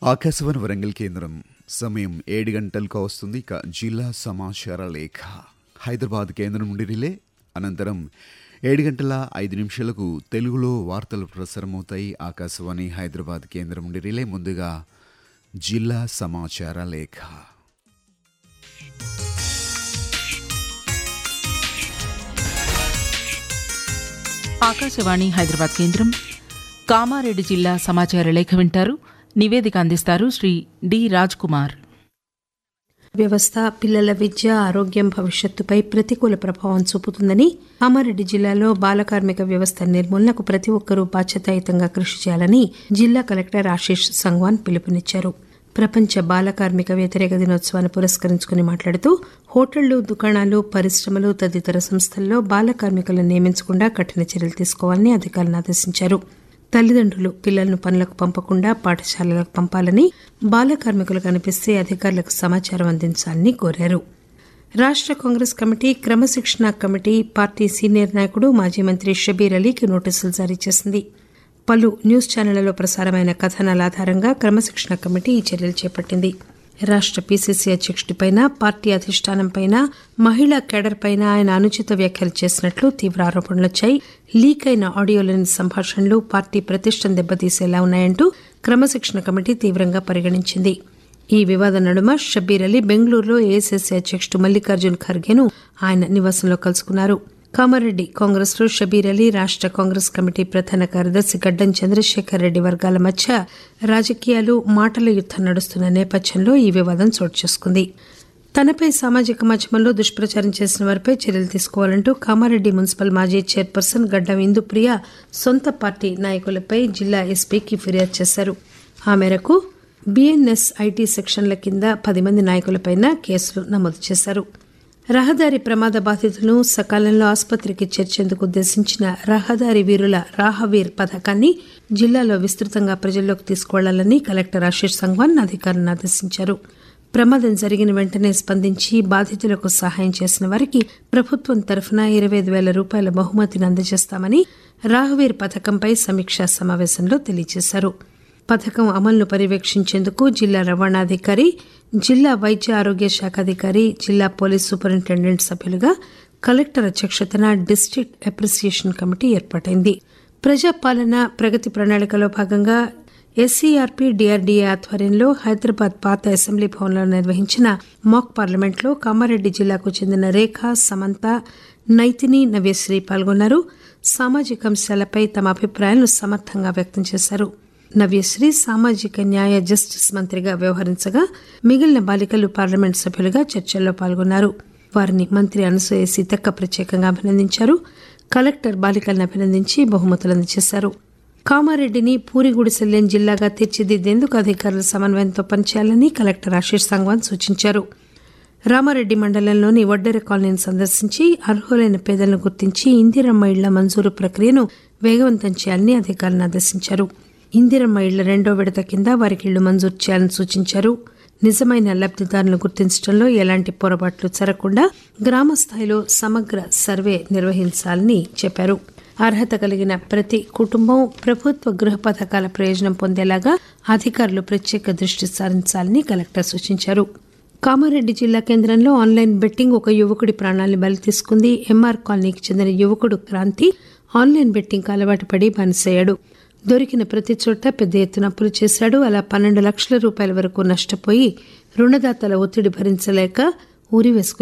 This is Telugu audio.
ఆకాశవాణి వరంగల్ కేంద్రం సమయం ఏడు గంటలకు వస్తుంది ఇక జిల్లా సమాచార లేఖ హైదరాబాద్ కేంద్రం నుండి రిలే అనంతరం ఏడు గంటల ఐదు నిమిషాలకు తెలుగులో వార్తలు ప్రసారమవుతాయి ఆకాశవాణి హైదరాబాద్ కేంద్రం నుండి రిలే ముందుగా జిల్లా సమాచార లేఖ ఆకాశవాణి హైదరాబాద్ కేంద్రం కామారెడ్డి జిల్లా సమాచార లేఖ వింటారు నివేదిక అందిస్తారు శ్రీ డి రాజ్ కుమార్ వ్యవస్థ పిల్లల విద్య ఆరోగ్యం భవిష్యత్తుపై ప్రతికూల ప్రభావం చూపుతుందని కామారెడ్డి జిల్లాలో బాల కార్మిక వ్యవస్థ నిర్మూలనకు ప్రతి ఒక్కరూ బాధ్యతాయుతంగా కృషి చేయాలని జిల్లా కలెక్టర్ ఆశీష్ సంగ్వాన్ పిలుపునిచ్చారు ప్రపంచ బాల కార్మిక వ్యతిరేక దినోత్సవాన్ని పురస్కరించుకుని మాట్లాడుతూ హోటళ్లు దుకాణాలు పరిశ్రమలు తదితర సంస్థల్లో బాల కార్మికులను నియమించకుండా కఠిన చర్యలు తీసుకోవాలని అధికారులను ఆదేశించారు తల్లిదండ్రులు పిల్లలను పనులకు పంపకుండా పాఠశాలలకు పంపాలని బాల కార్మికులు కనిపిస్తే అధికారులకు సమాచారం అందించాలని కోరారు రాష్ట కాంగ్రెస్ కమిటీ క్రమశిక్షణ కమిటీ పార్టీ సీనియర్ నాయకుడు మాజీ మంత్రి షబీర్ అలీకి నోటీసులు జారీ చేసింది పలు న్యూస్ ఛానళ్లలో ప్రసారమైన కథనాల ఆధారంగా క్రమశిక్షణ కమిటీ ఈ చర్యలు చేపట్టింది రాష్ట పీసీసీ అధ్యక్షుడిపైన పార్టీ అధిష్టానంపైన మహిళా కేడర్పైన ఆయన అనుచిత వ్యాఖ్యలు చేసినట్లు తీవ్ర ఆరోపణలొచ్చాయి లీక్ అయిన ఆడియోలోని సంభాషణలు పార్టీ ప్రతిష్టను దెబ్బతీసేలా ఉన్నాయంటూ క్రమశిక్షణ కమిటీ తీవ్రంగా పరిగణించింది ఈ వివాద నడుమ షబ్బీర్ అలీ బెంగళూరులో ఏఐసీసీ అధ్యక్షుడు మల్లికార్జున్ ఖర్గేను ఆయన నివాసంలో కలుసుకున్నారు కామారెడ్డి కాంగ్రెస్ లో షబీర్ అలీ రాష్ట కాంగ్రెస్ కమిటీ ప్రధాన కార్యదర్శి గడ్డం చంద్రశేఖర్ రెడ్డి వర్గాల మధ్య రాజకీయాలు మాటల యుద్దం నడుస్తున్న నేపథ్యంలో ఈ వివాదం చోటు చేసుకుంది తనపై సామాజిక మాధ్యమంలో దుష్ప్రచారం చేసిన వారిపై చర్యలు తీసుకోవాలంటూ కామారెడ్డి మున్సిపల్ మాజీ చైర్పర్సన్ గడ్డం ఇందుప్రియ సొంత పార్టీ నాయకులపై జిల్లా ఎస్పీకి ఫిర్యాదు చేశారు ఆ మేరకు బీఎన్ఎస్ ఐటీ సెక్షన్ల కింద పది మంది నాయకులపై కేసులు నమోదు చేశారు రహదారి ప్రమాద బాధితులను సకాలంలో ఆసుపత్రికి చేర్చేందుకు ఉద్దేశించిన రహదారి వీరుల రాహవీర్ పథకాన్ని జిల్లాలో విస్తృతంగా ప్రజల్లోకి తీసుకువెళ్లాలని కలెక్టర్ ఆశీష్ సంగ్వాన్ అధికారులను ఆదేశించారు ప్రమాదం జరిగిన వెంటనే స్పందించి బాధితులకు సహాయం చేసిన వారికి ప్రభుత్వం తరఫున ఇరవై ఐదు వేల రూపాయల బహుమతిని అందజేస్తామని రాహవీర్ పథకంపై సమీక్షా సమావేశంలో తెలియజేశారు పథకం అమలును పర్యవేక్షించేందుకు జిల్లా రవాణాధికారి జిల్లా వైద్య ఆరోగ్య శాఖ అధికారి జిల్లా పోలీస్ సూపరింటెండెంట్ సభ్యులుగా కలెక్టర్ అధ్యక్షతన డిస్టిక్ట్ అప్రిసియేషన్ కమిటీ ఏర్పాటైంది ప్రజాపాలన ప్రగతి ప్రణాళికలో భాగంగా ఎస్సీఆర్పీ డిఆర్డీఏ ఆధ్వర్యంలో హైదరాబాద్ పాత అసెంబ్లీ భవన్లో నిర్వహించిన మాక్ పార్లమెంట్లో కామారెడ్డి జిల్లాకు చెందిన రేఖ సమంత నైతిని నవ్యశ్రీ పాల్గొన్నారు సామాజిక అంశాలపై తమ అభిప్రాయాలను సమర్థంగా వ్యక్తం చేశారు నవ్యశ్రీ సామాజిక న్యాయ జస్టిస్ మంత్రిగా వ్యవహరించగా మిగిలిన బాలికలు పార్లమెంట్ సభ్యులుగా చర్చల్లో పాల్గొన్నారు వారిని మంత్రి అనసూయ సీతక్క ప్రత్యేకంగా అభినందించారు కలెక్టర్ బాలికలను అభినందించి బహుమతులు అందజేశారు కామారెడ్డిని పూరిగుడిసెల్లేని జిల్లాగా తీర్చిదిద్దేందుకు అధికారులు సమన్వయంతో పనిచేయాలని కలెక్టర్ ఆశీష్ సంగ్వాన్ సూచించారు రామారెడ్డి మండలంలోని వడ్డెర కాలనీని సందర్శించి అర్హులైన పేదలను గుర్తించి ఇందిరమ్మ ఇళ్ల మంజూరు ప్రక్రియను వేగవంతం చేయాలని అధికారులను ఆదేశించారు ఇందిరమ్మ ఇళ్ల రెండో విడత కింద వారికి ఇళ్లు మంజూరు చేయాలని సూచించారు నిజమైన లబ్దిదారులను గుర్తించడంలో ఎలాంటి పొరపాట్లు జరగకుండా గ్రామ స్థాయిలో సమగ్ర సర్వే నిర్వహించాలని చెప్పారు అర్హత కలిగిన ప్రతి కుటుంబం ప్రభుత్వ గృహ పథకాల ప్రయోజనం పొందేలాగా అధికారులు ప్రత్యేక దృష్టి సారించాలని కలెక్టర్ సూచించారు కామారెడ్డి జిల్లా కేంద్రంలో ఆన్లైన్ బెట్టింగ్ ఒక యువకుడి ప్రాణాలను బలి తీసుకుంది ఎంఆర్ కాలనీకి చెందిన యువకుడు క్రాంతి ఆన్లైన్ బెట్టింగ్ అలవాటు పడి బానిసయ్యాడు దొరికిన ప్రతి చోట పెద్ద ఎత్తున అప్పులు చేశాడు అలా పన్నెండు లక్షల రూపాయల వరకు నష్టపోయి రుణదాతల ఒత్తిడి భరించలేక ఊరి వేసుకుని